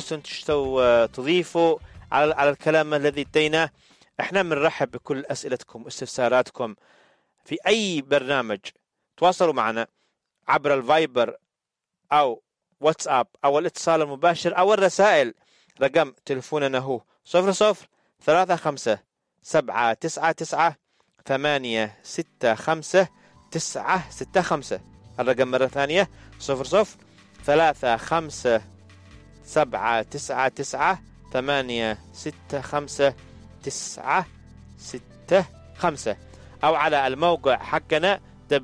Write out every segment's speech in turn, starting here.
تحبسون تشتوا تضيفوا على على الكلام الذي اديناه احنا بنرحب بكل اسئلتكم واستفساراتكم في اي برنامج تواصلوا معنا عبر الفايبر او واتساب او الاتصال المباشر او الرسائل رقم تلفوننا هو صفر صفر ثلاثة خمسة سبعة تسعة تسعة ثمانية ستة خمسة تسعة ستة خمسة الرقم مرة ثانية صفر صفر ثلاثة خمسة سبعة تسعة تسعة ثمانية ستة خمسة تسعة ستة خمسة أو على الموقع حقنا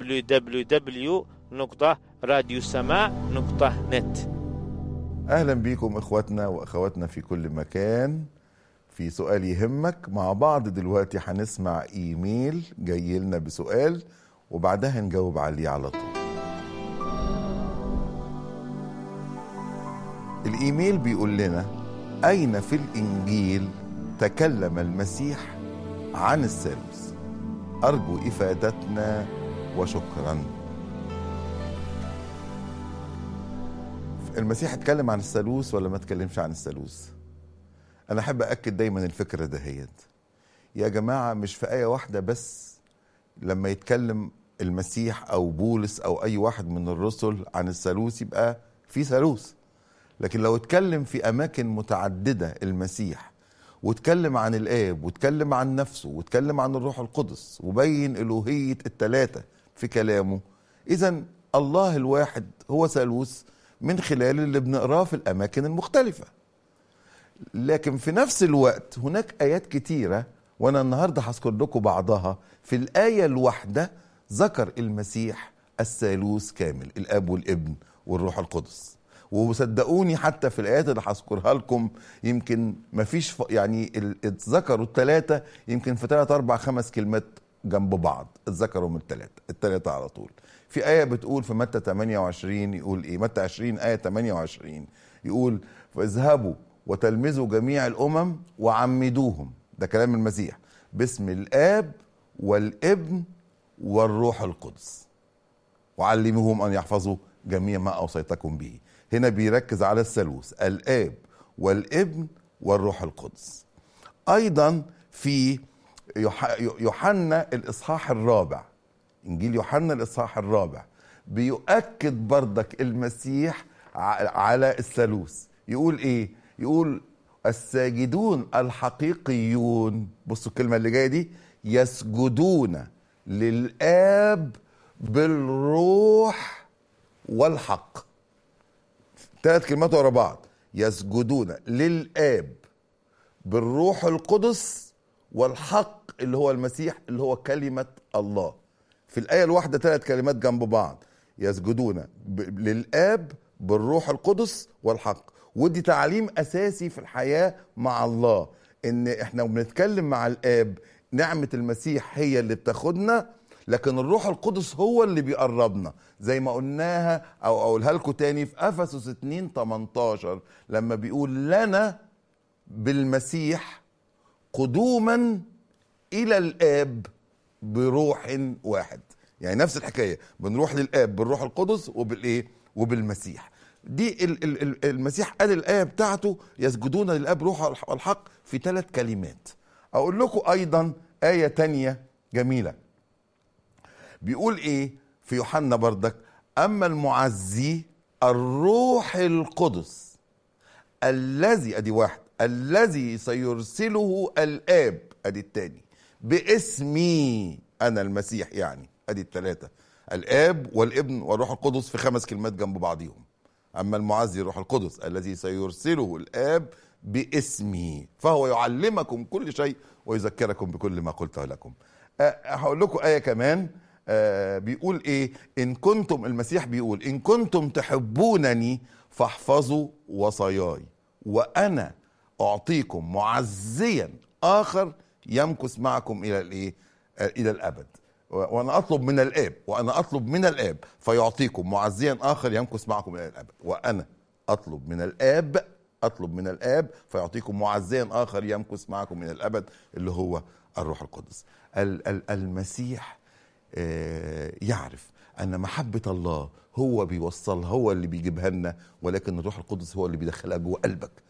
www.radiosما.net اهلا بيكم اخواتنا واخواتنا في كل مكان في سؤال يهمك مع بعض دلوقتي هنسمع ايميل جاي لنا بسؤال وبعدها نجاوب عليه على طول الايميل بيقول لنا اين في الانجيل تكلم المسيح عن الثالوث ارجو افادتنا وشكرا المسيح اتكلم عن الثالوث ولا ما اتكلمش عن الثالوث انا احب اكد دايما الفكره دهيت يا جماعه مش في ايه واحده بس لما يتكلم المسيح او بولس او اي واحد من الرسل عن الثالوث يبقى في ثالوث لكن لو اتكلم في اماكن متعدده المسيح واتكلم عن الاب واتكلم عن نفسه واتكلم عن الروح القدس وبين الوهيه الثلاثه في كلامه اذا الله الواحد هو ثالوث من خلال اللي بنقراه في الاماكن المختلفه لكن في نفس الوقت هناك ايات كتيره وانا النهارده هذكر لكم بعضها في الايه الواحده ذكر المسيح الثالوث كامل الاب والابن والروح القدس وصدقوني حتى في الايات اللي هذكرها لكم يمكن ما فيش ف... يعني ال- اتذكروا الثلاثه يمكن في ثلاث اربع خمس كلمات جنب بعض اتذكروا من الثلاثه الثلاثه على طول في ايه بتقول في متى 28 يقول ايه متى 20 ايه 28 يقول فاذهبوا وتلمذوا جميع الامم وعمدوهم ده كلام المسيح باسم الاب والابن والروح القدس وعلموهم ان يحفظوا جميع ما اوصيتكم به هنا بيركز على الثالوث الاب والابن والروح القدس ايضا في يوح- يوحنا الاصحاح الرابع انجيل يوحنا الاصحاح الرابع بيؤكد بردك المسيح ع- على الثالوث يقول ايه يقول الساجدون الحقيقيون بصوا الكلمه اللي جايه دي يسجدون للاب بالروح والحق ثلاث كلمات ورا بعض يسجدون للاب بالروح القدس والحق اللي هو المسيح اللي هو كلمة الله في الآية الواحدة ثلاث كلمات جنب بعض يسجدون ب- للآب بالروح القدس والحق ودي تعليم أساسي في الحياة مع الله إن إحنا بنتكلم مع الآب نعمة المسيح هي اللي بتاخدنا لكن الروح القدس هو اللي بيقربنا زي ما قلناها او اقولها لكم تاني في افسس 2 18 لما بيقول لنا بالمسيح قدوما الى الاب بروح واحد يعني نفس الحكايه بنروح للاب بالروح القدس وبالايه وبالمسيح دي ال- ال- ال- المسيح قال الايه بتاعته يسجدون للاب روح الحق في ثلاث كلمات اقول لكم ايضا ايه تانية جميله بيقول ايه في يوحنا بردك اما المعزي الروح القدس الذي ادي واحد الذي سيرسله الاب ادي التاني باسمي انا المسيح يعني ادي الثلاثه الاب والابن والروح القدس في خمس كلمات جنب بعضهم اما المعزي الروح القدس الذي سيرسله الاب باسمي فهو يعلمكم كل شيء ويذكركم بكل ما قلته لكم أه هقول لكم ايه كمان أه بيقول ايه ان كنتم المسيح بيقول ان كنتم تحبونني فاحفظوا وصاياي وانا اعطيكم معزيا اخر يمكث معكم الى الايه آه، الى الابد و- وانا اطلب من الاب وانا اطلب من الاب فيعطيكم معزيا اخر يمكث معكم الى الابد وانا اطلب من الاب اطلب من الاب فيعطيكم معزيا اخر يمكث معكم الى الابد اللي هو الروح القدس ال- ال- المسيح آه، يعرف ان محبه الله هو بيوصلها هو اللي بيجيبها لنا ولكن الروح القدس هو اللي بيدخلها جوه قلبك